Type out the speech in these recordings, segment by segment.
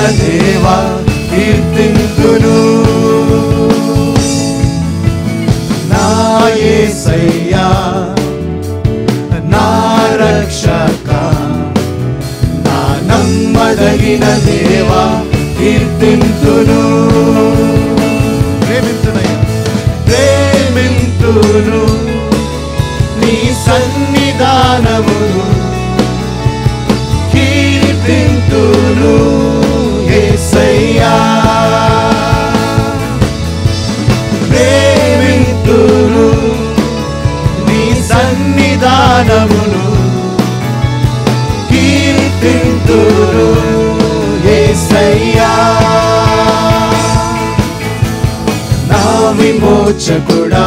దేవా కీర్తింతును నా యేసయ్యా నా రక్షక నా నమ్మదగిన దేవా కీర్తింతును ప్రేమించునయ్యా ప్రేమింతును నీ సన్నిధానమును కీర్తింతును యేసయ్యా ప్రేమింతును నీ సన్నిధానమును కీర్తింతును యేసయ్యా నా విమోచకుడా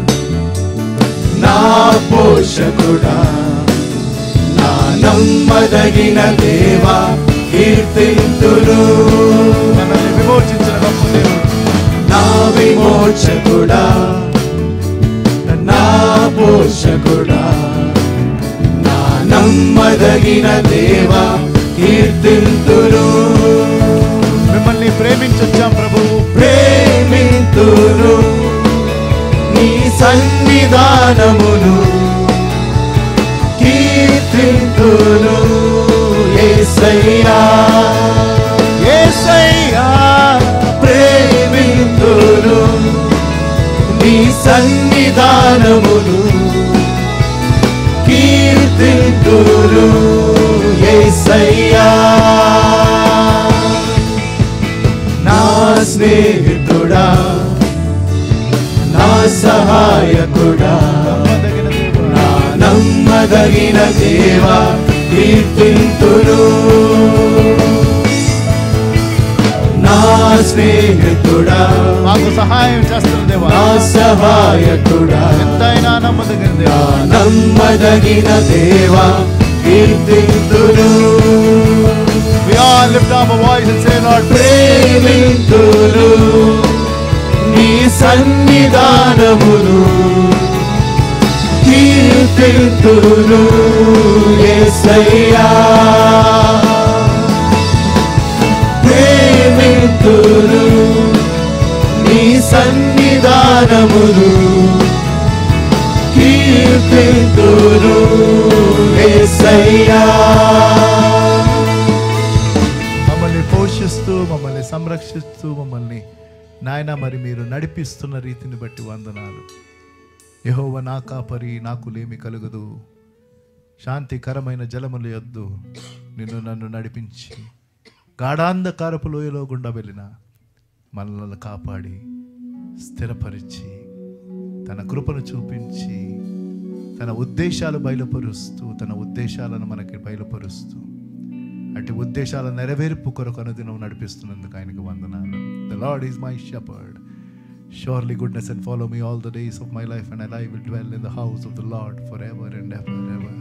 నా పోషకుడా నా నమ్మదగిన దేవా కీర్తింతును మనల్ని విమోచించిన గొప్ప దేవుడు నా విమోచకుడా నా పోషకుడా నా నమ్మదగిన దేవా కీర్తింతును మిమ్మల్ని ప్రేమించొచ్చాం ప్రభువు ప్రేమింతును నీ సన్నిధానమును కీర్తింతును యేసయ్యా యేసయ్యా ప్రేమింతును నీ సన్నిధానమును కీర్తింతును యేసయ్యా నా స్నేహితుడా నా సహాయకుడా నమ్మదగిన దేవుడు నా నమ్మదగిన దేవా కీర్తింతును నా స్నేహితుడా మాకు సహాయం చేస్తున్న దేవా నా సహాయకుడా ఎంతైనా నమ్మదగిన నా దేవా నమ్మదగిన దేవా కీర్తింతును We all lift up our voice and say, Lord, ప్రేమింతును నీ సన్నిధానమును కీర్తింతును యేసయ్యా ప్రేమింతును నీ సన్నిధానమును కీర్తింతును యేసయ్యా మమ్మల్ని పోషిస్తూ మమ్మల్ని సంరక్షిస్తూ మమ్మల్ని నాయన మరి మీరు నడిపిస్తున్న రీతిని బట్టి వందనాలు యహోవ నా కాపరి నాకు లేమి కలుగదు శాంతికరమైన జలముల యొద్దు నిన్ను నన్ను నడిపించి గాఢాంధకారపు లోయలో గుండా వెళ్ళిన మనల్ని కాపాడి స్థిరపరిచి తన కృపను చూపించి తన ఉద్దేశాలు బయలుపరుస్తూ తన ఉద్దేశాలను మనకి బయలుపరుస్తూ అటు ఉద్దేశాల నెరవేర్పు కొరకు అనుదినం నడిపిస్తున్నందుకు ఆయనకు వందనాలు the Lord is my shepherd surely goodness and follow me all the days of my life and I will dwell in the house of the Lord for ever and ever ever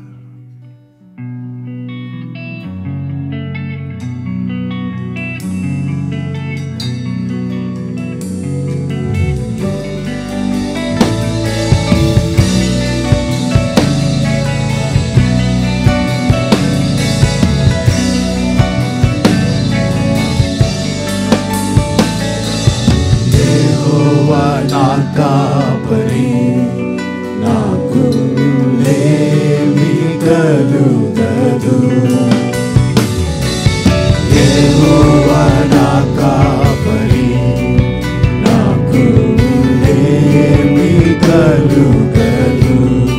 యెహోవా నా కాపరి నాకు లేమి కలుగదు యెహోవా నా కాపరి నాకు లేమి కలుగదు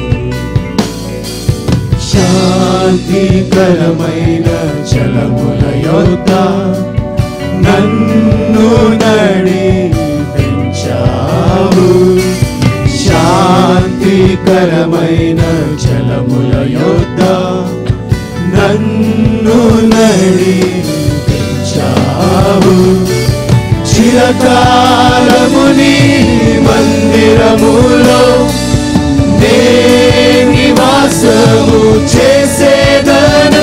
శాంతికరమైన చలముల యొద్ద నన్ను నడిపించావు శాంతికరమైన జలముల యొద్ద నన్ను నడిపించావు చిరకాలముని మందిరములో నే నివాసము చేసేదను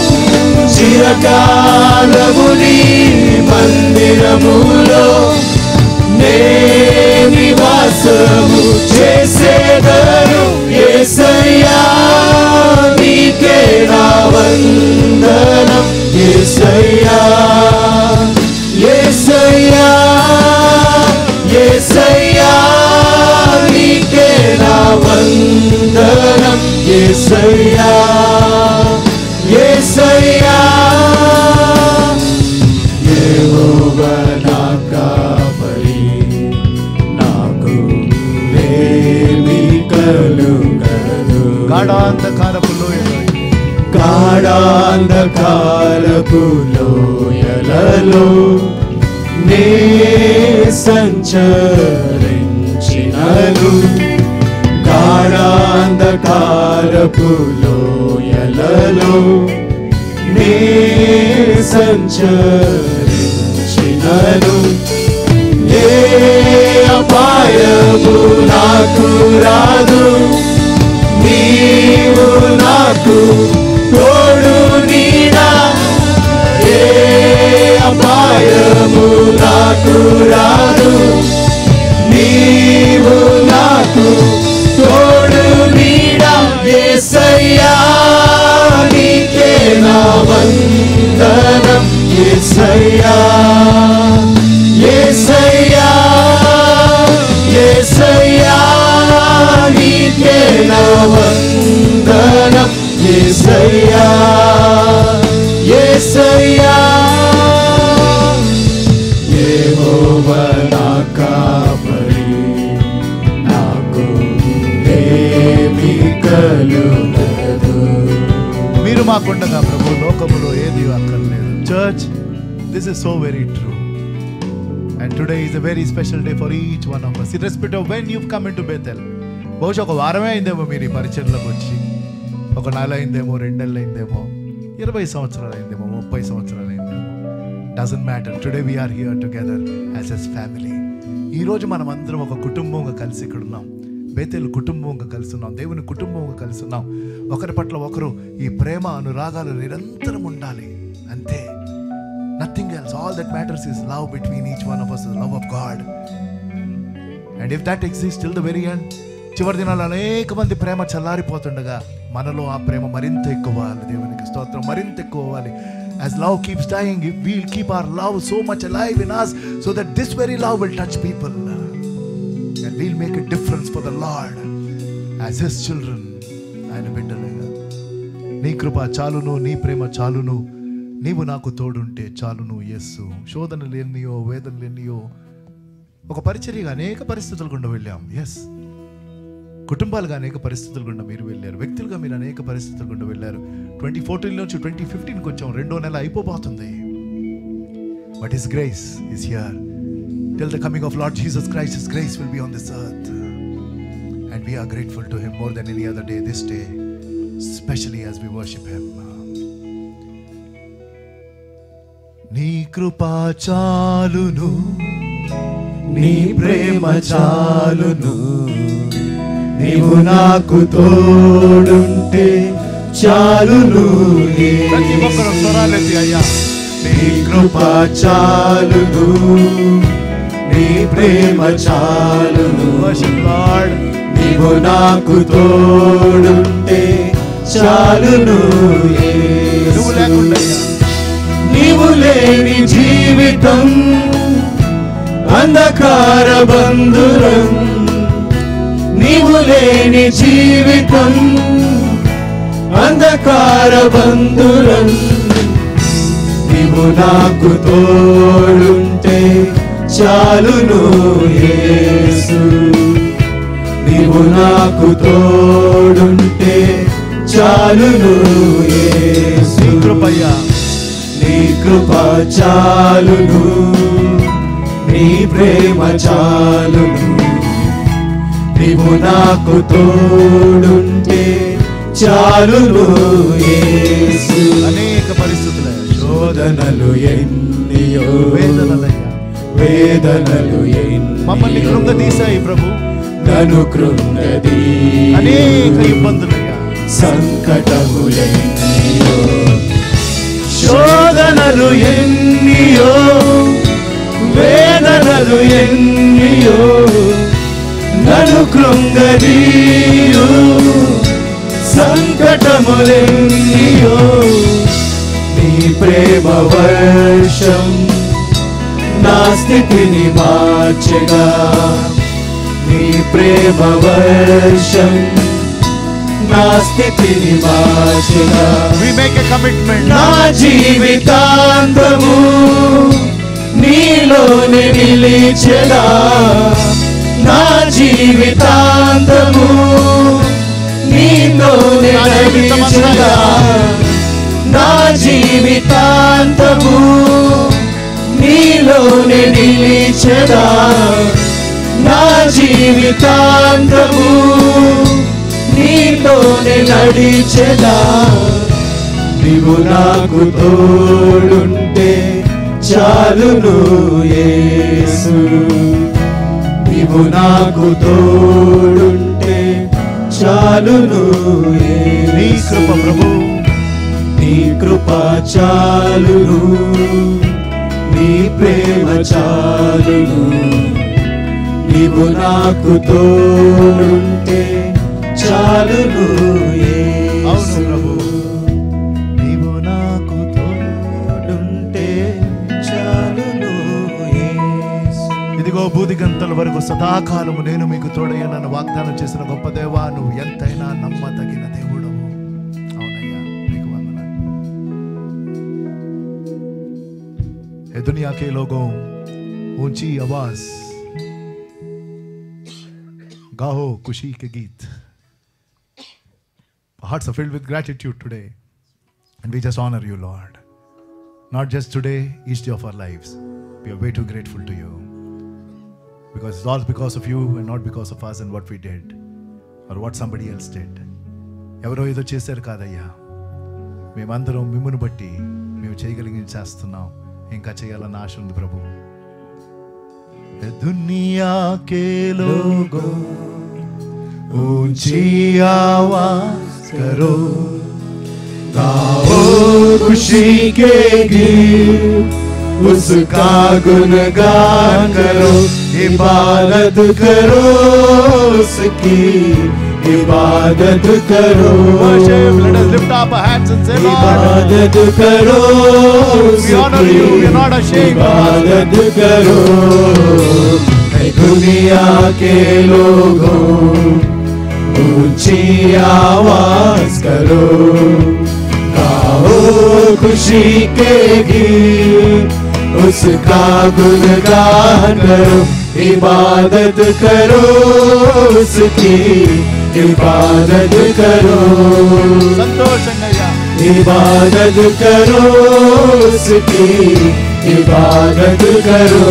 చిరకాలముని మందిరములో నే నివాసము చేసేదను యేసయ్యా నీకే నా వందనం యేసయ్యా గాఢాంధకారపు లోయలో గాఢాంధకారపు లోయలలో నే సంచరించినను గాఢాంధకారపు లోయలలో నే సంచరించినను ఏ అపాయము నాకు రాదు నీవు నాకు తోడు నీడా ఏ అపాయము నాకు రాదు నీవు నాకు తోడు నీడా ఏసయ్యా నీకే నా వందనం ఏసయ్యా ఏసయ్యా ఏసయ్యా నీకే నా వందనం ఏసయ్యా ఏసయ్యా యెహోవా నా కాపరి నాకు ఏమి కలుగదు మీరు మాకుండగా ప్రభు లోకములో ఏది అక్కర్లేదు church this is so very true and today is a very special day for each one of us irrespective of when you come into Bethel బహుశా ఒక వారమే అయిందేమో మీరు ఈ పరిచయంలోకి వచ్చి ఒక నెల అయిందేమో రెండు నెలలు అయిందేమో ఇరవై సంవత్సరాలు అయిందేమో ముప్పై సంవత్సరాలు అయిందేమో doesn't matter today we're here together as as family ఈరోజు మనం అందరం ఒక కుటుంబంగా కలిసి ఇక్కడ ఉన్నాం బేతేలు కుటుంబంగా కలిసి ఉన్నాం దేవుని కుటుంబంగా కలిసి ఉన్నాం ఒకరి పట్ల ఒకరు ఈ ప్రేమ అనురాగాలు నిరంతరం ఉండాలి అంతే nothing else all that matters is love between each one of us love of God and if that exist till the very end చివరి దినాలు అనేక మంది ప్రేమ చల్లారిపోతుండగా మనలో ఆ ప్రేమ మరింత ఎక్కువ అవ్వాలి దేవునికి స్తోత్రం మరింత ఎక్కువ అవ్వాలి as love keeps dying we'll keep our love so much live in us so that this very love will touch people and we'll make a difference for the Lord as his children ఆయన బిడ్డలుగా నీ కృప చాలును నీ ప్రేమ చాలును నీవు నాకు తోడుంటే చాలును యస్సు శోధనలు ఎన్నియో వేదనలు ఎన్నియో ఒక పరిచర్యగా అనేక పరిస్థితులు గుండా వెళ్ళాం ఎస్ కుటుంబాలుగా అనేక పరిస్థితులు గుండా మీరు వెళ్ళారు వ్యక్తులుగా మీరు అనేక పరిస్థితులు గుండా వెళ్ళారు ట్వంటీ ఫోర్టీన్ నుంచి ట్వంటీ ఫిఫ్టీన్కి వచ్చాం రెండో నెల అయిపోబోతుంది but his grace is here till the coming of Lord Jesus Christ his grace will be on this earth and we're grateful to him more than any other day this day specially as we worship him నీ కృపా చాలును నీ ప్రేమ చాలును నీవు నాకు తోడుంటే చాలును ప్రతి ఒక్కరు స్వరాలెత్తి అయ్యా నీ కృప చాలును నీ ప్రేమ చాలును వర్షిప్ లార్డ్ నీవు నాకు తోడుంటే చాలును నువ్వు లేకుండా అయ్యా నీవు లేని జీవితం అంధకార బంధురం నీవు లేని జీవితం అంధకార బంధురం నీవు నాకు తోడుంటే చాలును యేసు నీవు నాకు తోడుంటే చాలును యేసు నీ కృపయ్యా నీ కృప చాలును నీ ప్రేమ చాలును నీవు నాకు తోడుంటే చాలును యేసు అనేక పరిస్థితులు శోధనలు ఎన్నియో వేదనలయ్యా వేదనలు మమ్మల్ని ఎన్నియో కృంగదీశాయి ప్రభు నన్ను కృంగదీ అనేక ఇబ్బందులయ్యా సంకటములెన్నియో శోధనలు ఎన్నియో వేదనలు ఎన్నియో నన్ను కృంగదీయు సంకటములెన్నియో నీ ప్రేమ వర్షం నా స్థితిని మార్చగా నీ ప్రేమ వర్షం నా స్థితిని మార్చగా వి మేక్ ఎ కమిట్మెంట్ నా జీవితాంతము నీలోనే నిలిచెదా నా జీవితాంతము నీలో నడిచెదా నా జీవితాంతము నీలోనే నిలిచెదా నా జీవితాంతము నీలోనే నడిచెదా నీవు నాకు తోడుంటే చాలును యేసు నీవు నాకు తోడుంటే చాలును నీ కృప ప్రభు నీ కృప చాలును నీ ప్రేమ చాలును నీవు నాకు తోడుంటే చాలును అవును యేసు. ప్రభు నీవు నాకు తోడుంటే చాలును యేసు. ఇదిగో బూది గంతల వరకు సదాకాలము నేను మీకు తోడయ్యానని వాగ్దానం చేసిన గొప్ప దేవా నువ్వు ఎంతైనా నమ్మదగిన దేవుడవు అవునయ్యా నీకు వందనాలు ఏ दुनिया के लोगों ऊंची आवाज गाओ खुशी के गीत hearts are filled with gratitude today and we just honor you lord not just today each day of our lives we are way too grateful to you because it's all because of you and not because of us and what we did or what somebody else did ఎవరో ఏదో చేశారు కాదయ్యా మేమందరం మిమ్మల్ని బట్టి మేము చేయగలిగి చేస్తున్నాం ఇంకా చేయాలన్న ఆశ ఉంది ప్రభు ఏ దునియా కే లోగో ऊंची आवाज करो गाओ खुशी के गीत उसका गुणगान करो इबादत करो उसकी इबादत करो Worship, let us lift up our hands and say, Lord, इबादत करो We honor you, we are not उसकी ashamed. इबादत करो ऐ दुनिया के लोगों ऊंची आवाज करो गाओ खुशी के गीत उसका गुणगान करो इबादत करो उसकी इबादत करो సంతోషంగా అయ్యా. इबादत करो उसकी इबादत करो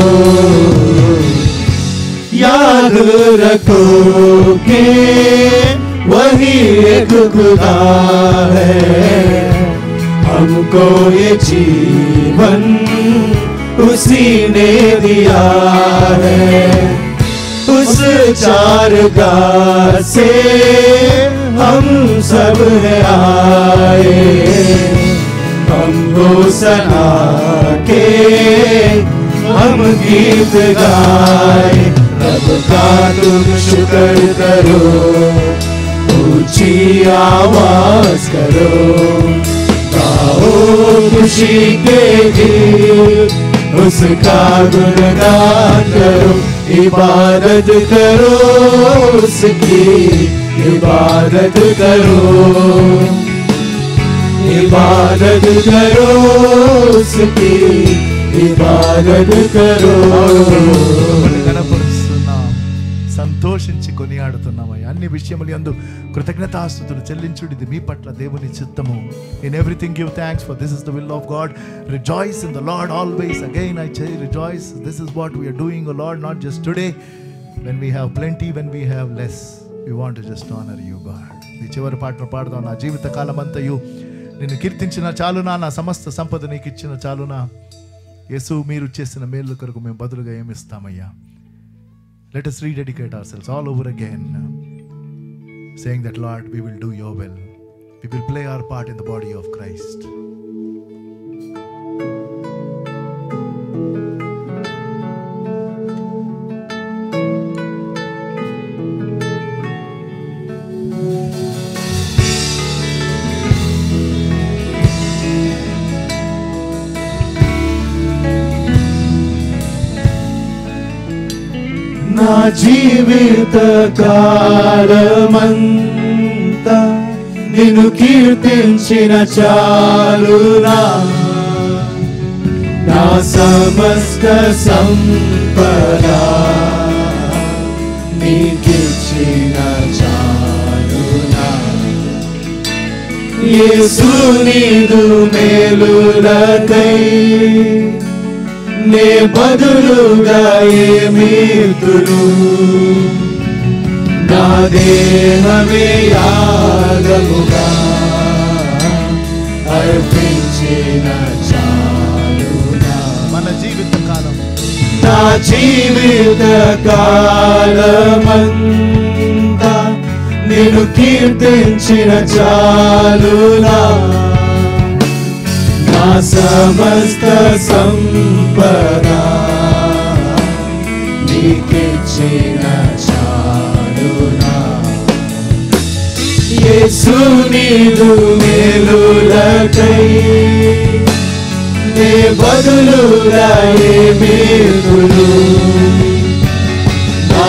याद रखो के वही एक खुदा है हमको ये जीवन उसी ने दिया है उस चार गाह से हम सब है आए हमको सना के हम गीत गाए रब का तुम शुक्र करो ऊंची आवाज करो गाओ खुशी के गीत उसका गुणगान करो इबादत करो उसकी इबादत करो इबादत करो उसकी इबादत करो మిమ్మల్ని కనపరుస్తున్నాం సంతోషించి కొనియాడుతున్నామయ్యా అన్ని విషయములు యందు కృతజ్ఞతాస్తుతులు చెల్లించుడు ఇది మీ పట్ల దేవుని చిత్తము in everything give thanks for this is the will of God rejoice in the Lord always again I say rejoice this is what we're doing oh Lord not just today when we have plenty when we have less we want to just honour you God ఈ చివరి పాటను పాడదాం నా జీవిత కాలం అంతయు నిన్ను కీర్తించిన చాలునా నా సమస్త సంపద నీకు ఇచ్చిన చాలునా యేసు మీరు చేసిన మేలు కొరకు మేము బదులుగా ఏమిస్తామయ్యా let us rededicate ourselves all over again saying that lord we will do your will we will play our part in the body of christ నా జీవిత కాలమంతా నిన్ను కీర్తించిన చాలునా నా సమస్త సంపద నీకిచ్చిన చాలునా యేసు నీదు మేలులకై నే బదులుగా ఏమీతులు నా దేహమే యాగముగా అర్పించిన చాలునా మన జీవిత కాలం నా జీవిత కాలమంతా నేను కీర్తించిన చాలునా నా సమస్త సంపద నీకిచ్చిన చాలునా యేసు నీదు మేలులకై నే బదులుగా ఏమీతులు నా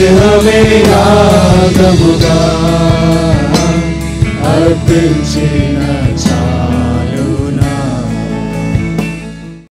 దేహమే యాగముగా అర్పించిన